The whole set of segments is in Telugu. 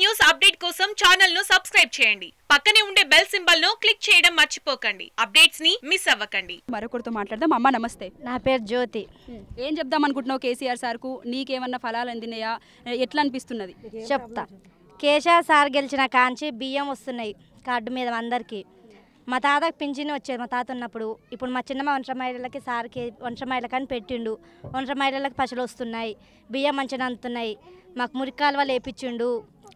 న్యూస్ అప్డేట్ కోసం ఛానల్ ను సబ్స్క్రైబ్ చేయండి పక్కనే ఉండే బెల్ సింబల్ ను క్లిక్ చేయడం మర్చిపోకండి అప్డేట్స్ ని మిస్ అవ్వకండి మరొకరితో మాట్లాడదాం అమ్మ నమస్తే నా పేరు జ్యోతి ఏం చెప్దాం అనుకుంటున్నావు కేసీఆర్ సార్కు నీకేమన్నా ఫలాలు అందినాయా ఎట్లా అనిపిస్తున్నది చెప్తా కేశవ సార్ గెలిచిన కాంచి బియ్యం వస్తున్నాయి కార్డు మీద అందరికీ మా తాతకు పింఛన్ వచ్చేది మా తాత ఉన్నప్పుడు ఇప్పుడు మా చిన్నమ్మ ఒంటరి మహిళలకి సార్కి ఒంటరి మహిళలకి అని పెట్టిండు ఒంటరి మహిళలకు పశువులు వస్తున్నాయి బియ్యం మంచిగా అందుతున్నాయి మాకు మురికాలువలు వేపించిండు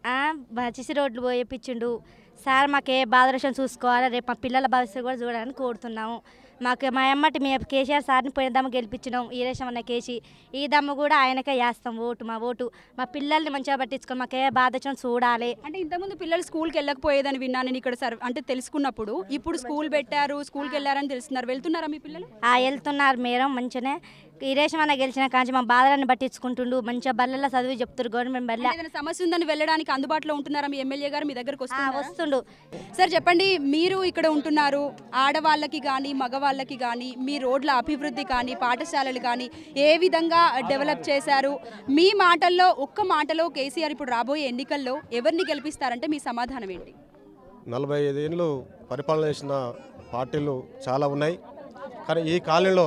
చిసి రోడ్లు వేపించిండు సార్ మాకు ఏ బాధరసం చూసుకోవాలి రేపు మా పిల్లల భవిష్యత్తు కూడా చూడాలని కోరుతున్నాము మాకు మా అమ్మటి మేము కేసీఆర్ సార్ని పోయిన దమ్మ గెలిపించినాం ఈ రేషం అన్న కేసి ఈ దమ్ము కూడా ఆయనకే వేస్తాం ఓటు మా ఓటు మా పిల్లల్ని మంచిగా పట్టించుకొని మాకు ఏ బాధ వచ్చినా చూడాలి అంటే ఇంతకుముందు పిల్లలు స్కూల్కి వెళ్ళకపోయేదని విన్నాను నేను ఇక్కడ సర్ అంటే తెలుసుకున్నప్పుడు ఇప్పుడు స్కూల్ పెట్టారు స్కూల్కి వెళ్ళారని తెలుస్తున్నారు వెళ్తున్నారా మీ పిల్లలు ఆ వెళ్తున్నారు మేడం మంచిగానే ఈ రేషం అన్న గెలిచిన కాంచి మా బాధలను పట్టించుకుంటుండు మంచిగా బల్లెల్లో చదివి చెప్తారు గవర్నమెంట్ బల్ల అంటే ఏదైనా సమస్య ఉందని వెళ్ళడానికి అందుబాటులో ఉంటున్నారా మీ ఎమ్మెల్యే గారు మీ దగ్గరకు ఆ, వస్తున్నారా? వస్తుండు సార్ చెప్పండి మీరు ఇక్కడ ఉంటున్నారు ఆడవాళ్ళకి కానీ మగవాళ్ళకి కానీ మీ రోడ్ల అభివృద్ధి కానీ పాఠశాలలు కానీ ఏ విధంగా డెవలప్ చేశారు మీ మాటల్లో ఒక్క మాటలో కేసీఆర్ ఇప్పుడు రాబోయే ఎన్నికల్లో ఎవరిని గెలిపిస్తారంటే మీ సమాధానం ఏంటి నలభై ఐదు ఏళ్ళు పరిపాలన చేసిన పార్టీలు చాలా ఉన్నాయి కానీ ఈ కాలంలో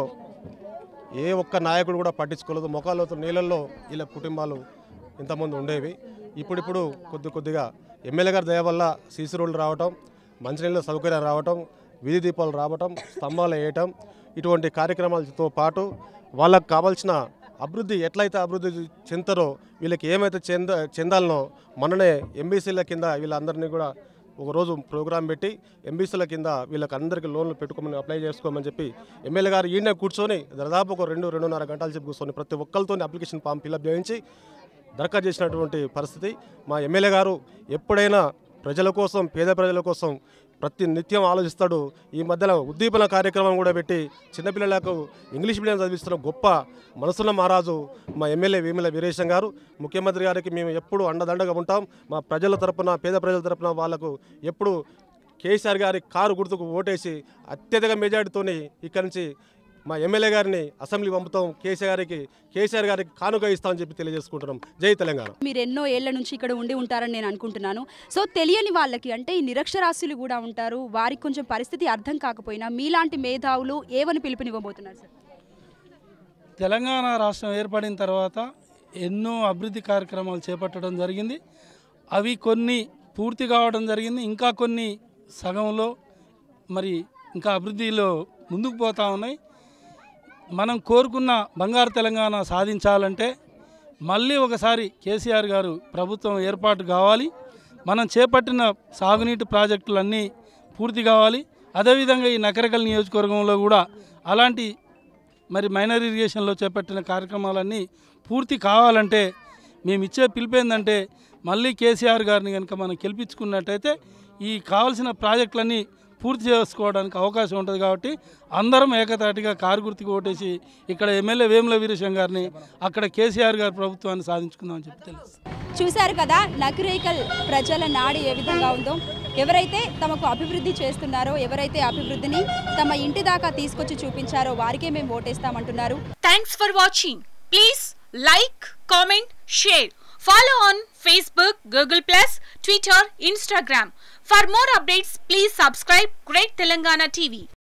ఏ ఒక్క నాయకుడు కూడా పట్టించుకోలేదు ముఖాలతో నీళ్ళల్లో వీళ్ళ కుటుంబాలు ఇంతమంది ఉండేవి ఇప్పుడిప్పుడు కొద్ది కొద్దిగా ఎమ్మెల్యే గారి దయ వల్ల సీసీ రోడ్లు రావటం మంచినీళ్ళ సౌకర్యం రావటం వీధి దీపాలు రావటం స్తంభాలు వేయటం ఇటువంటి కార్యక్రమాలతో పాటు వాళ్ళకు కావాల్సిన అభివృద్ధి ఎట్లయితే అభివృద్ధి చెందుతారో వీళ్ళకి ఏమైతే చెంద చెందాలనో మొన్ననే ఎంబీసీల కింద వీళ్ళందరినీ కూడా ఒకరోజు ప్రోగ్రాం పెట్టి ఎంబీసీల కింద వీళ్ళకి అందరికీ లోన్లు పెట్టుకోమని అప్లై చేసుకోమని చెప్పి ఎమ్మెల్యే గారు ఈయన కూర్చొని దాదాపు ఒక రెండు రెండున్నర గంటలు చెప్పి కూర్చొని ప్రతి ఒక్కరితో అప్లికేషన్ ఫామ్ ఫిల్అప్ చేయించి దరఖాస్తు చేసినటువంటి పరిస్థితి మా ఎమ్మెల్యే గారు ఎప్పుడైనా ప్రజల కోసం పేద ప్రజల కోసం ప్రతి నిత్యం ఆలోచిస్తాడు ఈ మధ్యలో ఉద్దీపన కార్యక్రమం కూడా పెట్టి చిన్నపిల్లలకు ఇంగ్లీష్ మీడియం చదివిస్తున్న గొప్ప మనసున్న మహారాజు మా ఎమ్మెల్యే వేముల వీరేశం గారు ముఖ్యమంత్రి గారికి మేము ఎప్పుడు అండదండగా ఉంటాం మా ప్రజల తరపున పేద ప్రజల తరపున వాళ్ళకు ఎప్పుడు కేసీఆర్ గారి కారు గుర్తుకు ఓటేసి అత్యధిక మెజార్టీతోని ఇక్కడి నుంచి మా ఎమ్మెల్యే గారిని అసెంబ్లీ పంపుతాం కేసీఆర్ గారికి కేసీఆర్ గారికి కానుక ఇస్తామని చెప్పి తెలియజేసుకుంటున్నాం జై తెలంగాణ మీరు ఎన్నో ఏళ్ల నుంచి ఇక్కడ ఉండి ఉంటారని నేను అనుకుంటున్నాను సో తెలియని వాళ్ళకి అంటే ఈ నిరక్షరాస్యులు కూడా ఉంటారు వారికి కొంచెం పరిస్థితి అర్థం కాకపోయినా మీలాంటి మేధావులు ఏమని పిలుపునివ్వబోతున్నారు సార్ తెలంగాణ రాష్ట్రం ఏర్పడిన తర్వాత ఎన్నో అభివృద్ధి కార్యక్రమాలు చేపట్టడం జరిగింది అవి కొన్ని పూర్తి కావడం జరిగింది ఇంకా కొన్ని సగంలో మరి ఇంకా అభివృద్ధిలో ముందుకు పోతా ఉన్నాయి మనం కోరుకున్న బంగారు తెలంగాణ సాధించాలంటే మళ్ళీ ఒకసారి కేసీఆర్ గారు ప్రభుత్వం ఏర్పాటు కావాలి మనం చేపట్టిన సాగునీటి ప్రాజెక్టులన్నీ పూర్తి కావాలి అదేవిధంగా ఈ నకరకల్ నియోజకవర్గంలో కూడా అలాంటి మరి మైనర్ ఇరిగేషన్లో చేపట్టిన కార్యక్రమాలన్నీ పూర్తి కావాలంటే మేము ఇచ్చే పిలుపు ఏంటంటే మళ్ళీ కేసీఆర్ గారిని కనుక మనం గెలిపించుకున్నట్టయితే ఈ కావలసిన ప్రాజెక్టులన్నీ పూర్తి చేసుకోవడానికి అవకాశం ఉంటుంది కాబట్టి అందరం ఏకతాటిగా కారు గుర్తుకు ఓటేసి ఇక్కడ ఎమ్మెల్యే వేముల వీరేశం గారిని అక్కడ కేసీఆర్ గారి ప్రభుత్వాన్ని సాధించుకుందామని చెప్పి తెలుసు చూశారు కదా నకిరేకల్ ప్రజల నాడి ఏ విధంగా ఉందో ఎవరైతే తమకు అభివృద్ధి చేస్తున్నారో ఎవరైతే అభివృద్ధిని తమ ఇంటి దాకా తీసుకొచ్చి చూపించారో వారికే మేము ఓటేస్తామంటున్నారు thanks for watching please like comment share follow on Facebook Google plus Twitter Instagram for more updates please subscribe great Telangana TV